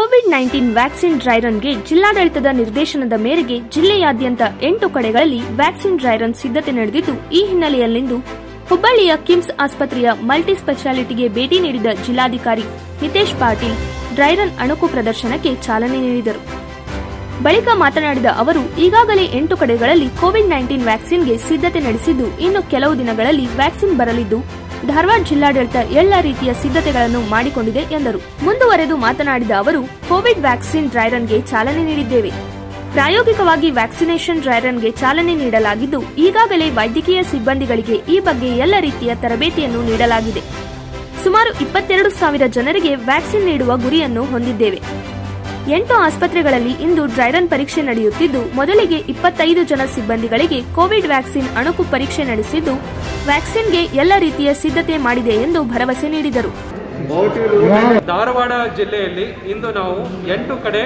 Covid nineteen vaccine dry ರನ್ಗೆ ಜಿಲ್ಲಾಡಳಿತದ ನಿರ್ದೇಶನದ ಮೇರೆಗೆ ಜಿಲ್ಲೆಯಾದ್ಯಂತ ಎಂಟು ಕಡೆಗಳಲ್ಲಿ ವ್ಯಾಕ್ಸಿನ್ ಡ್ರೈ ರನ್ ಸಿದ್ಧತೆ ನಡೆದಿದ್ದು ಈ ಹಿನ್ನೆಲೆಯಲ್ಲಿಂದು ಹುಬ್ಬಳ್ಳಿಯ ಕಿಮ್ಸ್ ಆಸ್ಪತ್ರೆಯ ಮಲ್ಟಿ ಸ್ಪೆಷಾಲಿಟಿಗೆ ಭೇಟಿ ನೀಡಿದ ಜಿಲ್ಲಾಧಿಕಾರಿ ನಿತೇಶ್ ಪಾಟೀಲ್ ಡ್ರೈ ರನ್ ಅಣುಕು ಪ್ರದರ್ಶನಕ್ಕೆ ಚಾಲನೆ ನೀಡಿದರು ಬಳಿಕ ಮಾತನಾಡಿದ ಅವರು ಈಗಾಗಲೇ ಎಂಟು ಕಡೆಗಳಲ್ಲಿ ಕೋವಿಡ್ ನೈನ್ಟೀನ್ ವ್ಯಾಕ್ಸಿನ್ಗೆ ಸಿದ್ಧತೆ ನಡೆಸಿದ್ದು ಇನ್ನು ಕೆಲವು ದಿನಗಳಲ್ಲಿ ವ್ಯಾಕ್ಸಿನ್ ಬರಲಿದ್ದು ಧಾರವಾಡ ಜಿಲ್ಲಾಡಳಿತ ಎಲ್ಲ ರೀತಿಯ ಸಿದ್ಧತೆಗಳನ್ನು ಮಾಡಿಕೊಂಡಿದೆ ಎಂದರು ಮುಂದುವರೆದು ಮಾತನಾಡಿದ ಅವರು ಕೋವಿಡ್ ವ್ಯಾಕ್ಸಿನ್ ಡ್ರೈ ರನ್ಗೆ ಚಾಲನೆ ನೀಡಿದ್ದೇವೆ ಪ್ರಾಯೋಗಿಕವಾಗಿ ವ್ಯಾಕ್ಸಿನೇಷನ್ ಡ್ರೈ ರನ್ಗೆ ಚಾಲನೆ ನೀಡಲಾಗಿದ್ದು ಈಗಾಗಲೇ ವೈದ್ಯಕೀಯ ಸಿಬ್ಬಂದಿಗಳಿಗೆ ಈ ಬಗ್ಗೆ ಎಲ್ಲ ರೀತಿಯ ತರಬೇತಿಯನ್ನು ನೀಡಲಾಗಿದೆ ಸುಮಾರು ಇಪ್ಪತ್ತೆರಡು ಸಾವಿರ ಜನರಿಗೆ ವ್ಯಾಕ್ಸಿನ್ ನೀಡುವ ಗುರಿಯನ್ನು ಹೊಂದಿದ್ದೇವೆ ಎಂಟು ಆಸ್ಪತ್ರೆಗಳಲ್ಲಿ ಇಂದು ಡ್ರೈರನ್ ಪರೀಕ್ಷೆ ನಡೆಯುತ್ತಿದ್ದು ಮೊದಲಿಗೆ ಇಪ್ಪತ್ತೈದು ಜನ ಸಿಬ್ಬಂದಿಗಳಿಗೆ ಕೋವಿಡ್ ವ್ಯಾಕ್ಸಿನ್ ಅಣುಕು ಪರೀಕ್ಷೆ ನಡೆಸಿದ್ದು ವ್ಯಾಕ್ಸಿನ್ಗೆ ಎಲ್ಲ ರೀತಿಯ ಸಿದ್ಧತೆ ಮಾಡಿದೆ ಎಂದು ಭರವಸೆ ನೀಡಿದರು ಧಾರವಾಡ ಜಿಲ್ಲೆಯಲ್ಲಿ ಇಂದು ನಾವು ಎಂಟು ಕಡೆ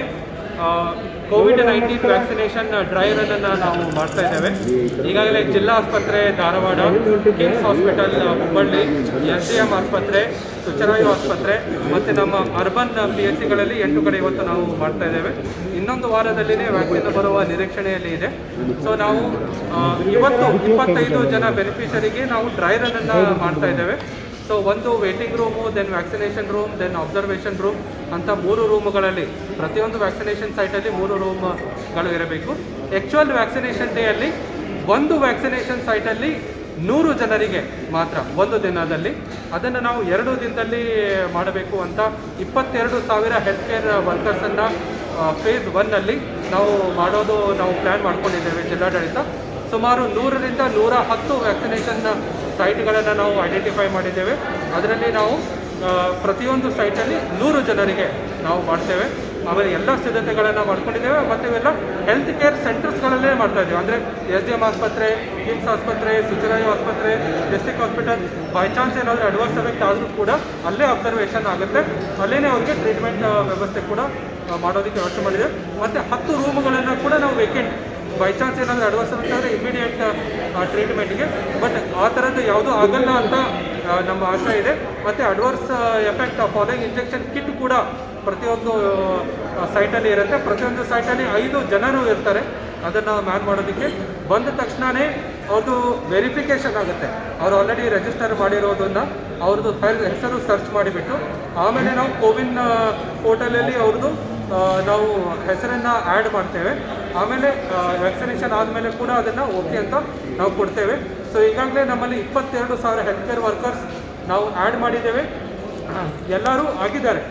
COVID nineteen vaccination dry run ಅನ್ನ ನಾವು ಮಾಡ್ತಾ ಇದ್ದೇವೆ ಈಗಾಗಲೇ ಜಿಲ್ಲಾ ಆಸ್ಪತ್ರೆ Dharwad KIMS hospital Hubballi S D M ಆಸ್ಪತ್ರೆ ಸುಚರಾಯು ಆಸ್ಪತ್ರೆ ಮತ್ತು ನಮ್ಮ ಅರ್ಬನ್ ಪಿ ಎಚ್ ಸಿಗಳಲ್ಲಿ ಎಂಟು ಕಡೆ ಇವತ್ತು ನಾವು ಮಾಡ್ತಾ ಇದ್ದೇವೆ ಇನ್ನೊಂದು ವಾರದಲ್ಲಿನೇ ವ್ಯಾಕ್ಸಿನ್ ಬರುವ ನಿರೀಕ್ಷಣೆಯಲ್ಲಿ ಇದೆ ಸೊ ನಾವು ಆ, ಇವತ್ತು ಇಪ್ಪತ್ತೈದು ಜನ ಬೆನಿಫಿಷರಿಗೆ ನಾವು ಡ್ರೈ ರನ್ ಅನ್ನ ಮಾಡ್ತಾ ಇದ್ದೇವೆ ಸೊ ಒಂದು waiting room then vaccination room then observation room ಅಂತ ಮೂರು ರೂಮುಗಳಲ್ಲಿ ಪ್ರತಿಯೊಂದು ವ್ಯಾಕ್ಸಿನೇಷನ್ ಸೈಟಲ್ಲಿ ಮೂರು ರೂಮ್ಗಳು ಇರಬೇಕು ಆ್ಯಕ್ಚುಯಲ್ ವ್ಯಾಕ್ಸಿನೇಷನ್ ಡೇಯಲ್ಲಿ ಒಂದು ವ್ಯಾಕ್ಸಿನೇಷನ್ ಸೈಟಲ್ಲಿ ನೂರು ಜನರಿಗೆ ಮಾತ್ರ ಒಂದು ದಿನದಲ್ಲಿ ಅದನ್ನು ನಾವು ಎರಡು ದಿನದಲ್ಲಿ ಮಾಡಬೇಕು ಅಂತ ಇಪ್ಪತ್ತೆರಡು ಸಾವಿರ ಹೆಲ್ತ್ ಕೇರ್ ವರ್ಕರ್ಸನ್ನು ಫೇಸ್ ಒನ್ನಲ್ಲಿ ನಾವು ಮಾಡೋದು ನಾವು ಪ್ಲ್ಯಾನ್ ಮಾಡ್ಕೊಂಡಿದ್ದೇವೆ ಜಿಲ್ಲಾಡಳಿತ ಸುಮಾರು ನೂರರಿಂದ ನೂರ ಹತ್ತು ವ್ಯಾಕ್ಸಿನೇಷನ್ ಸೈಟ್ಗಳನ್ನು ನಾವು ಐಡೆಂಟಿಫೈ ಮಾಡಿದ್ದೇವೆ ಅದರಲ್ಲಿ ನಾವು ಆ, ಪ್ರತಿಯೊಂದು ಸೈಟಲ್ಲಿ ನೂರು ಜನರಿಗೆ ನಾವು ಮಾಡ್ತೇವೆ ಆಮೇಲೆ ಎಲ್ಲ ಸಿದ್ಧತೆಗಳನ್ನು ಮಾಡ್ಕೊಂಡಿದ್ದೇವೆ ಮತ್ತು ಇವೆಲ್ಲ ಹೆಲ್ತ್ ಕೇರ್ ಸೆಂಟರ್ಸ್ಗಳಲ್ಲೇ ಮಾಡ್ತಾ ಇದ್ದೇವೆ ಅಂದರೆ ಎಸ್ ಡಿ ಎಮ್ ಆಸ್ಪತ್ರೆ ಕಿಮ್ಸ್ ಆಸ್ಪತ್ರೆ ಸುಚರಾಯು ಆಸ್ಪತ್ರೆ ಡಿಸ್ಟಿಕ್ ಹಾಸ್ಪಿಟಲ್ ಬೈ ಚಾನ್ಸ್ ಏನಾದರೂ ಅಡ್ವಾನ್ಸ್ ಎಫೆಕ್ಟ್ ಆದರೂ ಕೂಡ ಅಲ್ಲೇ ಅಬ್ಸರ್ವೇಷನ್ ಆಗುತ್ತೆ ಅಲ್ಲೇ ಅವರಿಗೆ ಟ್ರೀಟ್ಮೆಂಟ್ ವ್ಯವಸ್ಥೆ ಕೂಡ ಆ, ಮಾಡೋದಕ್ಕೆ ವ್ಯವಸ್ಥೆ ಮಾಡಿದೆ ಮತ್ತು ಹತ್ತು ರೂಮ್ಗಳನ್ನು ಕೂಡ ನಾವು ವೇಕೆಂಟ್ ಬೈ ಚಾನ್ಸ್ ಏನಾದರೂ ಅಡ್ವಾನ್ಸ್ ಎಫೆಕ್ಟ್ ಆದರೆ ಇಮಿಡಿಯೇಟ್ ಟ್ರೀಟ್ಮೆಂಟಗೆ ಬಟ್ ಆ ಥರದ್ದು ಯಾವುದೂ ಆಗಲ್ಲ ಅಂತ ಆ, ನಮ್ಮ ಆಶಯ ಇದೆ ಮತ್ತು advance effect following injection kit ಕೂಡ ಪ್ರತಿಯೊಂದು ಸೈಟಲ್ಲಿ ಇರುತ್ತೆ ಪ್ರತಿಯೊಂದು ಸೈಟಲ್ಲಿ ಐದು ಜನರು ಇರ್ತಾರೆ ಅದನ್ನು ಮ್ಯಾನ್ ಮಾಡೋದಕ್ಕೆ ಬಂದ ತಕ್ಷಣವೇ ಅವ್ರದ್ದು ವೆರಿಫಿಕೇಷನ್ ಆಗುತ್ತೆ ಅವ್ರು ಆಲ್ರೆಡಿ ರಿಜಿಸ್ಟರ್ ಮಾಡಿರೋದನ್ನ ಅವ್ರದ್ದು ಫೈಲ್ ಹೆಸರು ಸರ್ಚ್ ಮಾಡಿಬಿಟ್ಟು ಆಮೇಲೆ ನಾವು ಕೋವಿನ್ ಪೋರ್ಟಲಲ್ಲಿ ಅವ್ರದ್ದು ಆ, ನಾವು ಹೆಸರನ್ನು ಆ್ಯಡ್ ಮಾಡ್ತೇವೆ ಆಮೇಲೆ ವ್ಯಾಕ್ಸಿನೇಷನ್ ಆದಮೇಲೆ ಕೂಡ ಅದನ್ನು ಓಕೆ ಅಂತ ನಾವು ಕೊಡ್ತೇವೆ ಸೊ ಈಗಾಗಲೇ ನಮ್ಮಲ್ಲಿ ಇಪ್ಪತ್ತೆರಡು ಸಾವಿರ ಹೆಲ್ತ್ ಕೇರ್ ವರ್ಕರ್ಸ್ ನಾವು ಆ್ಯಡ್ ಮಾಡಿದ್ದೇವೆ ಎಲ್ಲರೂ ಆಗಿದ್ದಾರೆ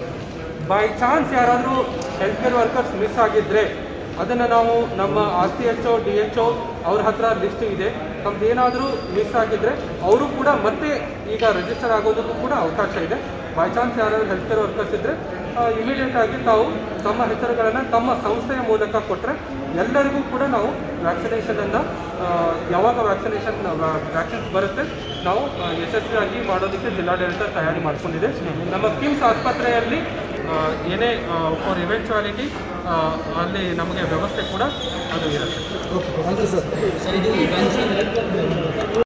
ಬೈ ಚಾನ್ಸ್ ಯಾರಾದರೂ ಹೆಲ್ತ್ ಕೇರ್ ವರ್ಕರ್ಸ್ ಮಿಸ್ ಆಗಿದ್ದರೆ ಅದನ್ನು ನಾವು ನಮ್ಮ R C H O D H O ಅವ್ರ ಹತ್ರ ಲಿಸ್ಟ್ ಇದೆ ನಮ್ದು ಏನಾದರೂ ಮಿಸ್ ಆಗಿದ್ದರೆ ಅವರು ಕೂಡ ಮತ್ತೆ ಈಗ ರಿಜಿಸ್ಟರ್ ಆಗೋದಕ್ಕೂ ಕೂಡ ಅವಕಾಶ ಇದೆ ಬೈ ಚಾನ್ಸ್ ಯಾರಾದರೂ ಹೆಲ್ತ್ ಕೇರ್ ವರ್ಕರ್ಸ್ ಇದ್ದರೆ ಇಮಿಡಿಯೇಟ್ ಆಗಿ ತಾವು ತಮ್ಮ ಹೆಸರುಗಳನ್ನು ತಮ್ಮ ಸಂಸ್ಥೆಯ ಮೂಲಕ ಕೊಟ್ಟರೆ ಎಲ್ಲರಿಗೂ ಕೂಡ ನಾವು ವ್ಯಾಕ್ಸಿನೇಷನನ್ನು ಯಾವಾಗ ವ್ಯಾಕ್ಸಿನೇಷನ್ ವ್ಯಾಕ್ಸಿನ್ಸ್ ಬರುತ್ತೆ ನಾವು ಆ, ಯಶಸ್ವಿಯಾಗಿ ಮಾಡೋದಕ್ಕೆ ಜಿಲ್ಲಾಡಳಿತ ತಯಾರಿ ಮಾಡ್ಕೊಂಡಿದೆ ನಮ್ಮ ಕಿಮ್ಸ್ ಆಸ್ಪತ್ರೆಯಲ್ಲಿ ಆ, ಏನೇ ಫಾರ್ ಇವೆಂಚುಯಾಲಿಟಿ ಅಲ್ಲಿ ನಮಗೆ ವ್ಯವಸ್ಥೆ ಕೂಡ ಅದು ಇರುತ್ತೆ okay thank you sir sir ಇದು ವ್ಯಾಕ್ಸಿನ್